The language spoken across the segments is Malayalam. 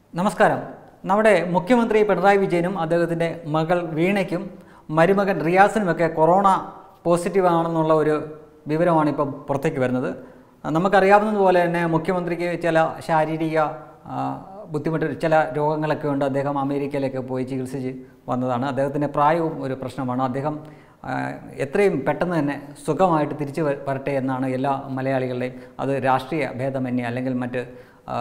നമസ്കാരം നമ്മുടെ മുഖ്യമന്ത്രി പിണറായി വിജയനും അദ്ദേഹത്തിൻ്റെ മകൾ വീണയ്ക്കും മരുമകൻ റിയാസിനുമൊക്കെ കൊറോണ പോസിറ്റീവ് ആണെന്നുള്ള ഒരു വിവരമാണ് ഇപ്പം പുറത്തേക്ക് വരുന്നത് നമുക്കറിയാവുന്നതുപോലെ തന്നെ മുഖ്യമന്ത്രിക്ക് ചില ശാരീരിക ആ, ബുദ്ധിമുട്ട് ചില രോഗങ്ങളൊക്കെ ഉണ്ട് അദ്ദേഹം അമേരിക്കയിലൊക്കെ പോയി ചികിത്സിച്ച് വന്നതാണ് അദ്ദേഹത്തിൻ്റെ പ്രായവും ഒരു പ്രശ്നമാണ് അദ്ദേഹം ആ, എത്രയും പെട്ടെന്ന് തന്നെ സുഖമായിട്ട് തിരിച്ചു വ- വരട്ടെ എന്നാണ് എല്ലാ മലയാളികളുടെയും അത് രാഷ്ട്രീയ ഭേദമന്യേ അല്ലെങ്കിൽ മറ്റ് ആ,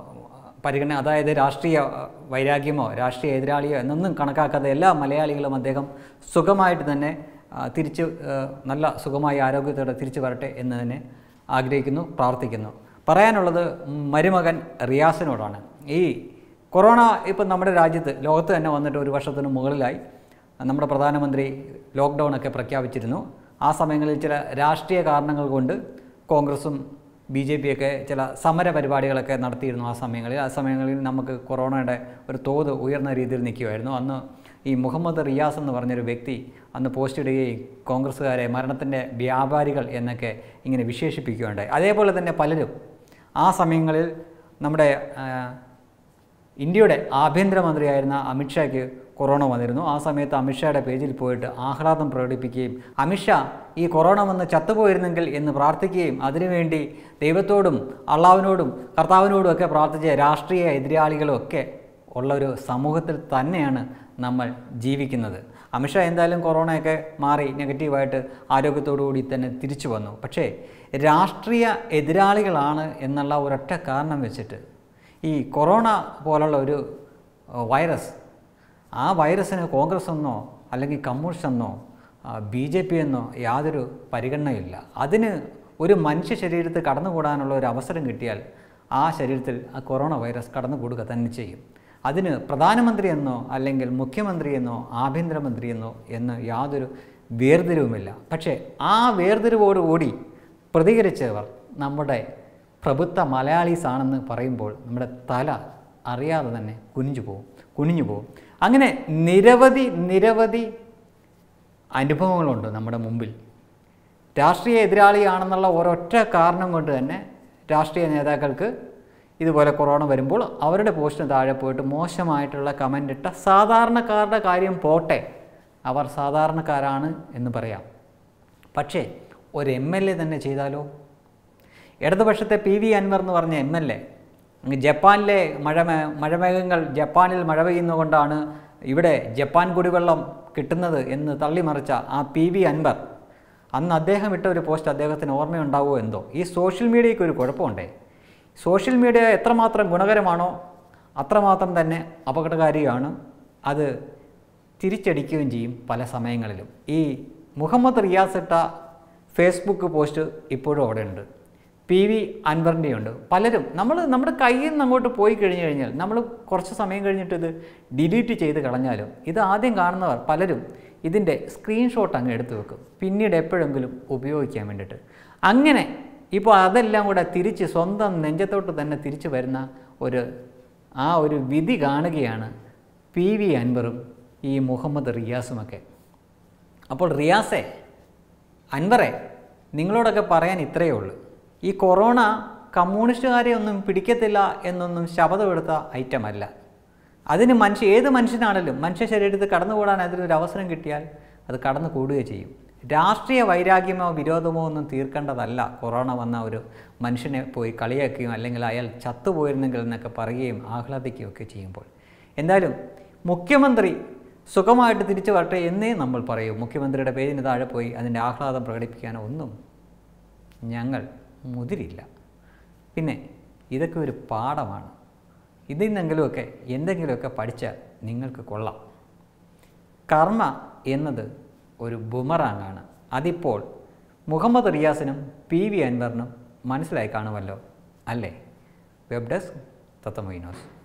പരിഗണന അതായത് രാഷ്ട്രീയ ആ, വൈരാഗ്യമോ രാഷ്ട്രീയ എതിരാളിയോ എന്നൊന്നും കണക്കാക്കാതെ എല്ലാ മലയാളികളും അദ്ദേഹം സുഖമായിട്ട് തന്നെ ആ, തിരിച്ച് ആ, നല്ല സുഖമായ ആരോഗ്യത്തോടെ തിരിച്ചു വരട്ടെ എന്ന് തന്നെ ആഗ്രഹിക്കുന്നു പ്രാർത്ഥിക്കുന്നു പറയാനുള്ളത് മരുമകൻ റിയാസിനോടാണ് ഈ കൊറോണ ഇപ്പം നമ്മുടെ രാജ്യത്ത് ലോകത്ത് തന്നെ വന്നിട്ട് ഒരു വർഷത്തിന് മുകളിലായി നമ്മുടെ പ്രധാനമന്ത്രി ലോക്ക്ഡൗൺ ഒക്കെ പ്രഖ്യാപിച്ചിരുന്നു ആ സമയങ്ങളിൽ ചില രാഷ്ട്രീയ കാരണങ്ങൾ കൊണ്ട് കോൺഗ്രസും ബി ജെ പിയൊക്കെ ചില സമര പരിപാടികളൊക്കെ നടത്തിയിരുന്നു ആ സമയങ്ങളിൽ ആ സമയങ്ങളിൽ നമുക്ക് കൊറോണയുടെ ഒരു തോത് ഉയർന്ന രീതിയിൽ നിൽക്കുമായിരുന്നു അന്ന് ഈ മുഹമ്മദ് റിയാസ് എന്ന് പറഞ്ഞൊരു വ്യക്തി അന്ന് പോസ്റ്റ് ഇടുകയും കോൺഗ്രസ്സുകാരെ മരണത്തിൻ്റെ വ്യാപാരികൾ എന്നൊക്കെ ഇങ്ങനെ വിശേഷിപ്പിക്കുകയുണ്ടായി അതേപോലെ തന്നെ പലരും ആ സമയങ്ങളിൽ നമ്മുടെ ആ, ഇന്ത്യയുടെ ആഭ്യന്തരമന്ത്രിയായിരുന്ന അമിത്ഷായ്ക്ക് കൊറോണ വന്നിരുന്നു ആ സമയത്ത് അമിത്ഷായുടെ പേജിൽ പോയിട്ട് ആഹ്ലാദം പ്രകടിപ്പിക്കുകയും അമിത്ഷാ ഈ കൊറോണ വന്ന് ചത്തുപോയിരുന്നെങ്കിൽ എന്ന് പ്രാർത്ഥിക്കുകയും അതിനുവേണ്ടി ദൈവത്തോടും അള്ളാവിനോടും കർത്താവിനോടും ഒക്കെ പ്രാർത്ഥിച്ച രാഷ്ട്രീയ എതിരാളികളും ഒക്കെ ഉള്ള ഒരു സമൂഹത്തിൽ തന്നെയാണ് നമ്മൾ ജീവിക്കുന്നത് അമിത്ഷാ എന്തായാലും കൊറോണയൊക്കെ മാറി നെഗറ്റീവായിട്ട് ആരോഗ്യത്തോടു കൂടി തന്നെ തിരിച്ചു വന്നു പക്ഷേ രാഷ്ട്രീയ എതിരാളികളാണ് എന്നുള്ള ഒരൊറ്റ കാരണം വെച്ചിട്ട് ഈ കൊറോണ പോലുള്ള ഒരു ഏഹ്, വൈറസ് ആ വൈറസിന് കോൺഗ്രസ് എന്നോ അല്ലെങ്കിൽ കമ്മ്യൂണിസ്റ്റ് എന്നോ ബി ജെ പി എന്നോ യാതൊരു പരിഗണനയില്ല അതിന് ഒരു മനുഷ്യ ശരീരത്തിൽ കടന്നുകൂടാനുള്ള ഒരു അവസരം കിട്ടിയാൽ ആ ശരീരത്തിൽ ആ കൊറോണ വൈറസ് കടന്നുകൂടുക തന്നെ ചെയ്യും അതിന് പ്രധാനമന്ത്രി എന്നോ അല്ലെങ്കിൽ മുഖ്യമന്ത്രി എന്നോ ആഭ്യന്തരമന്ത്രി എന്നോ എന്ന് യാതൊരു വേർതിരിവുമില്ല പക്ഷേ ആ വേർതിരിവോടുകൂടി പ്രതികരിച്ചവർ നമ്മുടെ പ്രബുദ്ധ മലയാളീസ് ആണെന്ന് പറയുമ്പോൾ നമ്മുടെ തല അറിയാതെ തന്നെ കുനിഞ്ഞു പോകും കുനിഞ്ഞു പോകും അങ്ങനെ നിരവധി നിരവധി അനുഭവങ്ങളുണ്ട് നമ്മുടെ മുമ്പിൽ രാഷ്ട്രീയ എതിരാളിയാണെന്നുള്ള ഒരൊറ്റ കാരണം കൊണ്ട് തന്നെ രാഷ്ട്രീയ നേതാക്കൾക്ക് ഇതുപോലെ കൊറോണ വരുമ്പോൾ അവരുടെ പോസ്റ്റിന് താഴെ പോയിട്ട് മോശമായിട്ടുള്ള കമൻ്റ് ഇട്ട സാധാരണക്കാരുടെ കാര്യം പോട്ടെ അവർ സാധാരണക്കാരാണ് എന്ന് പറയാം പക്ഷേ ഒരു എം എൽ എ തന്നെ ചെയ്താലോ ഇടതുപക്ഷത്തെ പി വി അൻവർ എന്ന് പറഞ്ഞ എം എൽ എ ജപ്പാനിലെ മഴ മഴമേഘങ്ങൾ ജപ്പാനിൽ മഴ പെയ്യുന്നതുകൊണ്ടാണ് ഇവിടെ ജപ്പാൻ കുടിവെള്ളം കിട്ടുന്നത് എന്ന് തള്ളിമറിച്ച ആ പി വി അൻവർ അന്ന് അദ്ദേഹം ഇട്ട ഒരു പോസ്റ്റ് അദ്ദേഹത്തിന് ഓർമ്മയുണ്ടാവുമോ എന്തോ ഈ സോഷ്യൽ മീഡിയയ്ക്ക് ഒരു കുഴപ്പമുണ്ടേ സോഷ്യൽ മീഡിയ എത്രമാത്രം ഗുണകരമാണോ അത്രമാത്രം തന്നെ അപകടകാരിയാണ് അത് തിരിച്ചടിക്കുകയും ചെയ്യും പല സമയങ്ങളിലും ഈ മുഹമ്മദ് റിയാസ് ഇട്ട ഫേസ്ബുക്ക് പോസ്റ്റ് ഇപ്പോഴും അവിടെ ഉണ്ട് പി വി അൻവറിൻ്റെ ഉണ്ട് പലരും നമ്മൾ നമ്മുടെ കയ്യിൽ നിന്ന് അങ്ങോട്ട് പോയി കഴിഞ്ഞു കഴിഞ്ഞാൽ നമ്മൾ കുറച്ച് സമയം കഴിഞ്ഞിട്ട് ഇത് ഡിലീറ്റ് ചെയ്ത് കളഞ്ഞാലും ഇത് ആദ്യം കാണുന്നവർ പലരും ഇതിൻ്റെ സ്ക്രീൻഷോട്ട് അങ്ങ് എടുത്തു വെക്കും പിന്നീട് എപ്പോഴെങ്കിലും ഉപയോഗിക്കാൻ വേണ്ടിയിട്ട് അങ്ങനെ ഇപ്പോൾ അതെല്ലാം കൂടെ തിരിച്ച് സ്വന്തം നെഞ്ചത്തോട്ട് തന്നെ തിരിച്ചു വരുന്ന ഒരു ആ ഒരു വിധി കാണുകയാണ് പി വി അൻവറും ഈ മുഹമ്മദ് റിയാസുമൊക്കെ അപ്പോൾ റിയാസെ അൻവറെ നിങ്ങളോടൊക്കെ പറയാൻ ഇത്രയേ ഉള്ളൂ ഈ കൊറോണ കമ്മ്യൂണിസ്റ്റുകാരെ ഒന്നും പിടിക്കത്തില്ല എന്നൊന്നും ശപഥമെടുത്ത ഐറ്റം അല്ല അതിന് മനുഷ്യ ഏത് മനുഷ്യനാണെങ്കിലും മനുഷ്യ ശരീരത്തിൽ കടന്നുകൂടാൻ അതിനൊരു അവസരം കിട്ടിയാൽ അത് കടന്നു കൂടുകയും ചെയ്യും രാഷ്ട്രീയ വൈരാഗ്യമോ വിരോധമോ ഒന്നും തീർക്കേണ്ടതല്ല കൊറോണ വന്ന ഒരു മനുഷ്യനെ പോയി കളിയാക്കുകയും അല്ലെങ്കിൽ അയാൾ ചത്തുപോയിരുന്നെങ്കിൽ എന്നൊക്കെ പറയുകയും ആഹ്ലാദിക്കുകയും ഒക്കെ ചെയ്യുമ്പോൾ എന്തായാലും മുഖ്യമന്ത്രി സുഖമായിട്ട് തിരിച്ചു വരട്ടെ എന്നേ നമ്മൾ പറയൂ മുഖ്യമന്ത്രിയുടെ പേജിന് താഴെ പോയി അതിൻ്റെ ആഹ്ലാദം പ്രകടിപ്പിക്കാനോ ഒന്നും ഞങ്ങൾ മുതിരില്ല പിന്നെ ഇതൊക്കെ ഒരു പാഠമാണ് ഇതിൽ നിന്നെങ്കിലുമൊക്കെ എന്തെങ്കിലുമൊക്കെ പഠിച്ചാൽ നിങ്ങൾക്ക് കൊള്ളാം കർമ്മ എന്നത് ഒരു ബുമറാങ്ങാണ് അതിപ്പോൾ മുഹമ്മദ് റിയാസിനും പി വി അൻവറിനും മനസ്സിലായി കാണുമല്ലോ അല്ലേ വെബ് ഡെസ്ക് തത്തമൊയിനോസ്